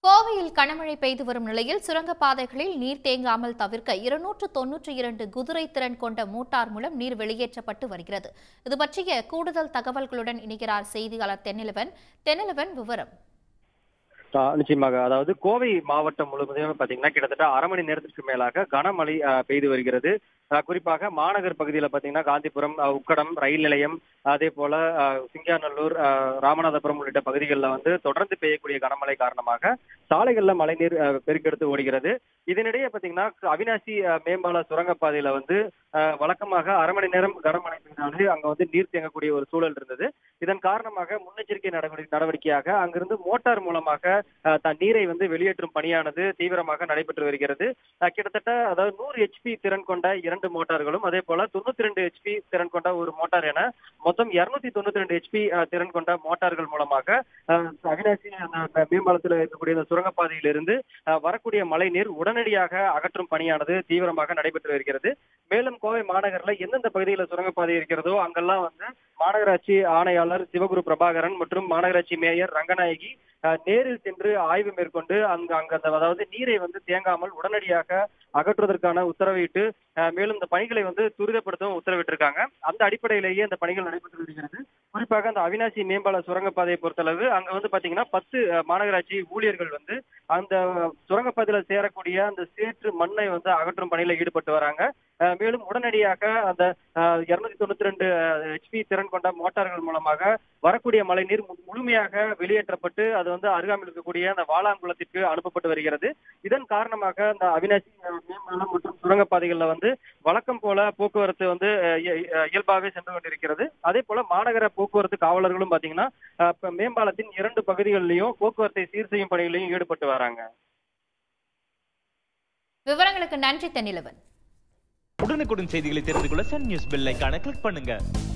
கோவையில் கனமழை பெய்து வரும் நிலையில் சுரங்கப்பாதைகளில் நீர் தேங்காமல் தவிர்க்க இருநூற்று தொன்னூற்றி இரண்டு குதிரை திறன் கொண்ட மோட்டார் மூலம் நீர் வெளியேற்றப்பட்டு வருகிறது இது பற்றிய கூடுதல் தகவல்களுடன் இணைகிறார் செய்தியாளர் தென்னிலவன் தென்னிலவன் விவரம் ஆ, நிச்சயமாக அதாவது கோவை மாவட்டம் முழுவதும் பாத்தீங்கன்னா கிட்டத்தட்ட அரை மணி நேரத்திற்கு மேலாக கனமழை ஆ, பெய்து வருகிறது ஆ, குறிப்பாக மாநகர் பகுதியில் பாத்தீங்கன்னா காந்திபுரம் ஆ, உக்கடம் ரயில் நிலையம் அதே போல ஆ, சிங்காநல்லூர் ஆ, ராமநாதபுரம் உள்ளிட்ட பகுதிகளில் வந்து தொடர்ந்து பெய்யக்கூடிய கனமழை காரணமாக சாலைகள்ல மழைநீர் ஆ, பெருக்கெடுத்து ஓடுகிறது இதனிடையே பாத்தீங்கன்னா அவினாசி ஆ, மேம்பால சுரங்கப்பாதையில வந்து ஆ, வழக்கமாக அரை மணி நேரம் கனமழை பெய்தாலே அங்க வந்து நீர் தேங்கக்கூடிய ஒரு சூழல் இருந்தது இதன் காரணமாக முன்னெச்சரிக்கை நடவடிக்கை நடவடிக்கையாக அங்கிருந்து மோட்டார் மூலமாக அஹ், தன் நீரை வந்து வெளியேற்றும் பணியானது தீவிரமாக நடைபெற்று வருகிறது அஹ், கிட்டத்தட்ட அதாவது நூறு ஹெச்பி திறன் கொண்ட இரண்டு மோட்டார்களும் அதே போல தொண்ணூத்தி ரெண்டு ஹெச்பி திறன் கொண்ட ஒரு மோட்டார் என மொத்தம் இருநூத்தி தொண்ணூத்தி ரெண்டு ஹெச்பி திறன் கொண்ட மோட்டார்கள் மூலமாக அஹ், அவினாசி அந்த மேம்பாலத்தில் இருக்கக்கூடிய இந்த சுரங்கப்பாதையிலிருந்து அஹ், வரக்கூடிய மழை நீர் உடனடியாக அகற்றும் பணியானது தீவிரமாக நடைபெற்று வருகிறது மேலும் கோவை மாநகர்ல எந்தெந்த பகுதிகளில் சுரங்கப்பாதை இருக்கிறதோ அங்கெல்லாம் வந்து மாநகராட்சி ஆணையாளர் சிவகுரு பிரபாகரன் மற்றும் மாநகராட்சி மேயர் ரங்கநாயகி அஹ், நேரில் சென்று ஆய்வு மேற்கொண்டு அங்க அங்க அந்த அதாவது நீரை வந்து தேங்காமல் உடனடியாக அகற்றுவதற்கான உத்தரவிட்டு அஹ், மேலும் இந்த பணிகளை வந்து துரிதப்படுத்தவும் உத்தரவிட்டிருக்காங்க அந்த அடிப்படையிலேயே இந்த பணிகள் நடைபெற்று வருகிறது குறிப்பாக அந்த அவினாசி மேம்பால சுரங்கப்பாதையை பொறுத்தளவு அங்க வந்து பாத்தீங்கன்னா பத்து அஹ், மாநகராட்சி ஊழியர்கள் வந்து அந்த சுரங்கப்பாதையில சேரக்கூடிய அந்த சேற்று மண்ணை வந்து அகற்றும் பணியில ஈடுபட்டு வராங்க அஹ், மேலும் உடனடியாக அந்த இருநூத்தி தொண்ணூத்தி ரெண்டு ஹெச்பி திறன் கொண்ட மோட்டார்கள் மூலமாக வரக்கூடிய மழைநீர் மு- முழுமையாக வெளியேற்றப்பட்டு அது வந்து அருகாமையில் இருக்கக்கூடிய அந்த வாளாங்குளத்திற்கு அனுப்பப்பட்டு வருகிறது இதன் காரணமாக அந்த அவினாசி அஹ், மேம்பாலம் மற்றும் சுரங்கப்பாதைகள்ல வந்து வழக்கம் போல போக்குவரத்து வந்து அஹ், இய- இய- இயல்பாகவே சென்று கொண்டிருக்கிறது அதே போல மாநகர போக்குவரத்து காவலர்களும் பாத்தீங்கன்னா அஹ், இப்ப மேம்பாலத்தின் இரண்டு பகுதிகளிலையும் போக்குவரத்தை சீர் செய்யும் பணிகளிலும் ஈடுபட்டு வராங்க விவரங்களுக்கு நன்றி தென்னிலவன் உடனுக்குடன் செய்திகளை தெரிந்து கொள்ள சன் நியூஸ் பெல் ஐகானை கிளிக் பண்ணுங்க